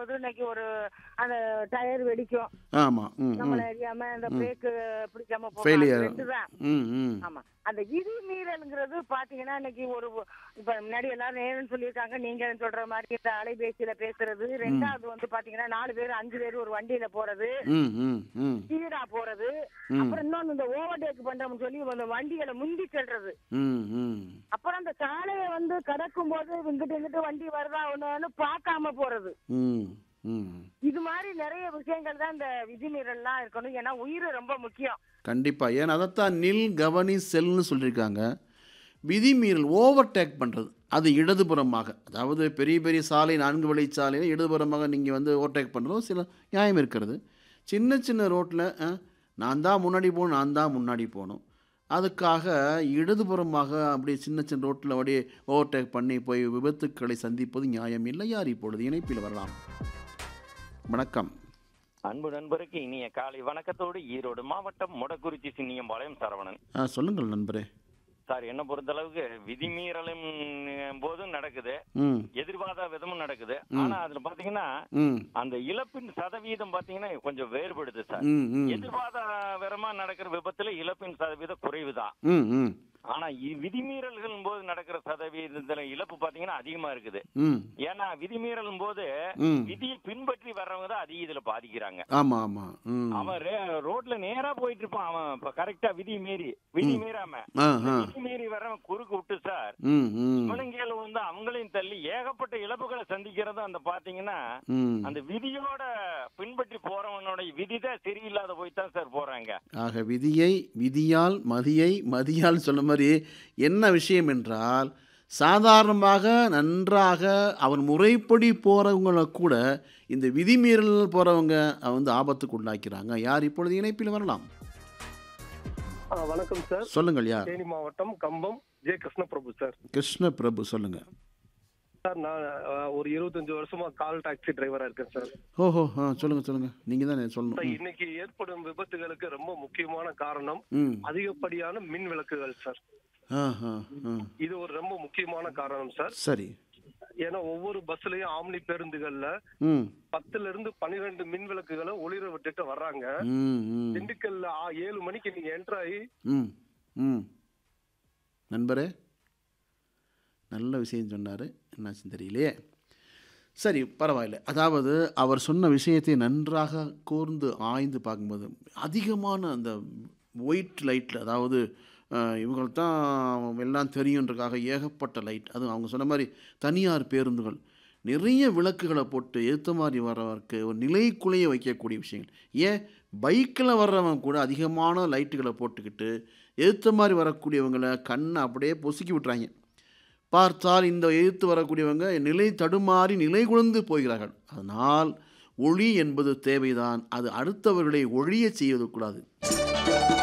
போகும்போது இன்னைக்கு ஒரு அந்த டயர் வெடிக்கும் ஆமாம் ம் நம்மள ம் அறியாம அந்த பிரேக் பிடிக்காம போகும் Failure. அது ரெண்டு தான் ம் ம் ஆமா அந்த விதி மீறல்ங்கிறது பாத்தீங்கன்னா இன்னைக்கு ஒரு இப்ப முன்னாடி எல்லாரும் நேரம்னு சொல்லியிருக்காங்க நீங்க சொல்ற மாதிரி இந்த அலைபேசியில பேசுறது ரெண்டாவது வந்து பாத்தீங்கன்னா நாலு பேர் அஞ்சு பேர் ஒரு வண்டியில போறது ம் ம் ம் ஸ்பீடா போறது ம். அப்புறம் இன்னொன்னு இந்த ஓவர்டேக் பண்றோம்னு சொல்லி அந்த வண்டிகளை முந்தி செல்றது ம் ம் அப்புறம் அந்த சாலையை வந்து கடக்கும் போது இங்கிட்டு இங்கிட்டு வண்டி வருதா ஒண்ணு பார்க்காம போறது ம் ம் இது மாதிரி நிறைய விஷயங்கள் தான் இந்த விதிமீறல்லாம் இருக்கணும் ஏன்னா உயிர் ரொம்ப முக்கியம் கண்டிப்பாக ஏன்னா அதைத்தான் நில் கவனி செல்னு சொல்லியிருக்காங்க விதிமீறல் ஓவர்டேக் பண்ணுறது அது இடதுபுறமாக அதாவது பெரிய பெரிய சாலை நான்கு வழிச்சாலையில் இடதுபுறமாக நீங்கள் வந்து ஓவர்டேக் பண்ணுறதும் சில நியாயம் இருக்கிறது சின்ன சின்ன ரோட்டில் நான் தான் முன்னாடி போகணும் நான் தான் முன்னாடி போகணும் அதுக்காக இடதுபுறமாக அப்படியே சின்ன சின்ன ரோட்டில் அப்படியே ஓவர்டேக் பண்ணி போய் விபத்துக்களை சந்திப்பது நியாயம் இல்லை யார் இப்பொழுது இணைப்பில் வரலாம் வணக்கம் அன்பு நண்பருக்கு இனிய காலை வணக்கத்தோடு ஈரோடு மாவட்டம் முடக்குறிச்சி சின்னியம்பாளையம் சரவணன் ஆ சொல்லுங்கள் நண்பரே சார் என்ன பொறுத்தளவுக்கு விதிமீறலும் போதும் நடக்குது ம் எதிர்பாராத விதமும் நடக்குது ஆனா அதுல பாத்தீங்கன்னா ம் அந்த இழப்பின் சதவீதம் பாத்தீங்கன்னா கொஞ்சம் வேறுபடுது சார் ம் ம் எதிர்பாராத விதமா நடக்கிற விபத்துல இழப்பின் சதவீதம் குறைவுதான் ம் ம் ஆனா இ- விதிமீறல்கள் போது நடக்கிற சதவீதத்துல இழப்பு பாத்தீங்கன்னா அதிகமா இருக்குது ம் ஏன்னா விதிமீறலும் போது ம் விதியை பின்பற்றி வர்றவங்க தான் அதிக இதுல பாதிக்கிறாங்க ஆமாம் ஆமாம் ம் அவன் ரே- ரோட்ல நேரா போயிட்டு இருப்பான் அவன் இப்ப கரெக்டா விதி மீறி விதி மீறாம ஆ இந்த ஆ விதி மீறி வர்றவன் குறுக்கு விட்டு சார் ம் ம் இவனுங்கள வந்து அவங்களையும் தள்ளி ஏகப்பட்ட இழப்புகளை சந்திக்கிறது அந்த பாத்தீங்கன்னா ம் அந்த விதியோட பின்பற்றி போறவனோட விதி தான் சரியில்லாத போய் தான் சார் போறாங்க ஆக விதியை விதியால் மதியை மதியால் சொன்ன மாதிரி என்ன விஷயம் என்றால் சாதாரணமாக நன்றாக அவன் முறைப்படி போகிறவங்கள கூட இந்த விதிமீறல் போகிறவங்க வந்து ஆபத்துக்கு உள்ளாக்கிறாங்க யார் இப்பொழுது இணைப்பில் வரலாம் ஆ, வணக்கம் சார் சொல்லுங்கள் யார் தேனி மாவட்டம் கம்பம் ஜே கிருஷ்ணபிரபு சார் கிருஷ்ண பிரபு சொல்லுங்க சார் நான் ஆ, ஒரு இருபத்தஞ்சு வருஷமா கால் டாக்ஸி டிரைவரா இருக்கேன் சார் ஓஹோ ஆ சொல்லுங்க சொல்லுங்க நீங்கள் தான் சார், சொல்லணும் இன்னைக்கு ஏற்படும் விபத்துகளுக்கு ரொம்ப முக்கியமான காரணம் ம் அதிகப்படியான மின் விளக்குகள் சார் ஆ ஆ ஆ இது ஒரு ரொம்ப முக்கியமான காரணம் சார் சரி ஏன்னா ஒவ்வொரு பஸ்லயும் ஆம்னி பேருந்துகள்ல ம் பத்துல இருந்து பன்னிரெண்டு மின் விளக்குகளை ஒளிர விட்டுட்டு வர்றாங்க ம் ம் திண்டுக்கல்ல ஆ, ஏழு மணிக்கு நீங்க என்டர் ஆகி ம் ம் நண்பரே நல்ல விஷயம் சொன்னார் என்னாச்சுன்னு தெரியலையே சரி பரவாயில்ல அதாவது அவர் சொன்ன விஷயத்தை நன்றாக கூர்ந்து ஆய்ந்து பார்க்கும்போது அதிகமான அந்த ஒயிட் லைட்டில் அதாவது இவங்களுக்கு தான் எல்லாம் தெரியுன்றக்காக ஏகப்பட்ட லைட் அதுவும் அவங்க சொன்ன மாதிரி தனியார் பேருந்துகள் நிறைய விளக்குகளை போட்டு ஏற்ற மாதிரி வர்றவருக்கு ஒரு நிலைக்குலைய வைக்கக்கூடிய விஷயங்கள் ஏன் பைக்கில் வர்றவன் கூட அதிகமான லைட்டுகளை போட்டுக்கிட்டு எதிர்த்த மாதிரி வரக்கூடியவங்களை கண்ணை அப்படியே பொசுக்கி விட்டுறாங்க பார்த்தால் இந்த எதிர்த்து வரக்கூடியவங்க நிலை தடுமாறி நிலை குழந்து போகிறார்கள் அதனால் ஒளி என்பது தேவைதான் அது அடுத்தவர்களை ஒழியச் செய்வதற்கூடாது